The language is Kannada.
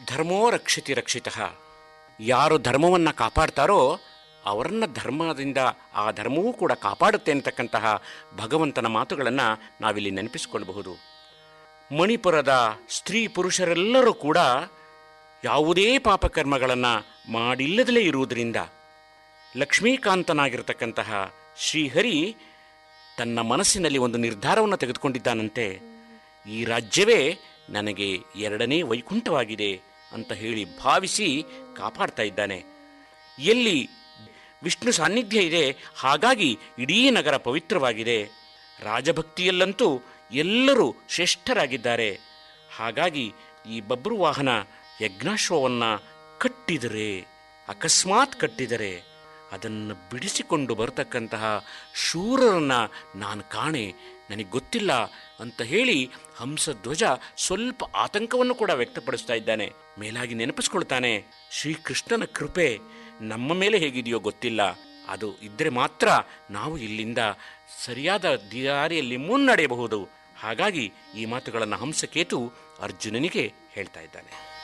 ಧರ್ಮೋ ರಕ್ಷತಿ ರಕ್ಷಿತಃ ಯಾರು ಧರ್ಮವನ್ನು ಕಾಪಾಡ್ತಾರೋ ಅವರನ್ನ ಧರ್ಮದಿಂದ ಆ ಧರ್ಮವೂ ಕೂಡ ಕಾಪಾಡುತ್ತೆ ಅಂತಕ್ಕಂತಹ ಭಗವಂತನ ಮಾತುಗಳನ್ನು ನಾವಿಲ್ಲಿ ನೆನಪಿಸಿಕೊಳ್ಳಬಹುದು ಮಣಿಪುರದ ಸ್ತ್ರೀ ಪುರುಷರೆಲ್ಲರೂ ಕೂಡ ಯಾವುದೇ ಪಾಪಕರ್ಮಗಳನ್ನು ಮಾಡಿಲ್ಲದಲೇ ಇರುವುದರಿಂದ ಲಕ್ಷ್ಮೀಕಾಂತನಾಗಿರತಕ್ಕಂತಹ ಶ್ರೀಹರಿ ತನ್ನ ಮನಸ್ಸಿನಲ್ಲಿ ಒಂದು ನಿರ್ಧಾರವನ್ನು ತೆಗೆದುಕೊಂಡಿದ್ದಾನಂತೆ ಈ ರಾಜ್ಯವೇ ನನಗೆ ಎರಡನೇ ವೈಕುಂಠವಾಗಿದೆ ಅಂತ ಹೇಳಿ ಭಾವಿಸಿ ಕಾಪಾಡ್ತಾ ಇದ್ದಾನೆ ಎಲ್ಲಿ ವಿಷ್ಣು ಸಾನ್ನಿಧ್ಯ ಇದೆ ಹಾಗಾಗಿ ಇಡೀ ನಗರ ಪವಿತ್ರವಾಗಿದೆ ರಾಜಭಕ್ತಿಯಲ್ಲಂತೂ ಎಲ್ಲರೂ ಶ್ರೇಷ್ಠರಾಗಿದ್ದಾರೆ ಹಾಗಾಗಿ ಈ ಬಬ್ರು ವಾಹನ ಯಜ್ಞಾಶ್ವವನ್ನು ಕಟ್ಟಿದರೆ ಅಕಸ್ಮಾತ್ ಕಟ್ಟಿದರೆ ಅದನ್ನು ಬಿಡಿಸಿಕೊಂಡು ಬರತಕ್ಕಂತಹ ಶೂರರನ್ನ ನಾನು ಕಾಣೆ ನನಗೆ ಗೊತ್ತಿಲ್ಲ ಅಂತ ಹೇಳಿ ಹಂಸಧ್ವಜ ಸ್ವಲ್ಪ ಆತಂಕವನ್ನು ಕೂಡ ವ್ಯಕ್ತಪಡಿಸ್ತಾ ಇದ್ದಾನೆ ಮೇಲಾಗಿ ನೆನಪಿಸ್ಕೊಳ್ತಾನೆ ಶ್ರೀಕೃಷ್ಣನ ಕೃಪೆ ನಮ್ಮ ಮೇಲೆ ಹೇಗಿದೆಯೋ ಗೊತ್ತಿಲ್ಲ ಅದು ಇದ್ದರೆ ಮಾತ್ರ ನಾವು ಇಲ್ಲಿಂದ ಸರಿಯಾದ ದಾರಿಯಲ್ಲಿ ಮುನ್ನಡೆಯಬಹುದು ಹಾಗಾಗಿ ಈ ಮಾತುಗಳನ್ನು ಹಂಸಕೇತು ಅರ್ಜುನನಿಗೆ ಹೇಳ್ತಾ ಇದ್ದಾನೆ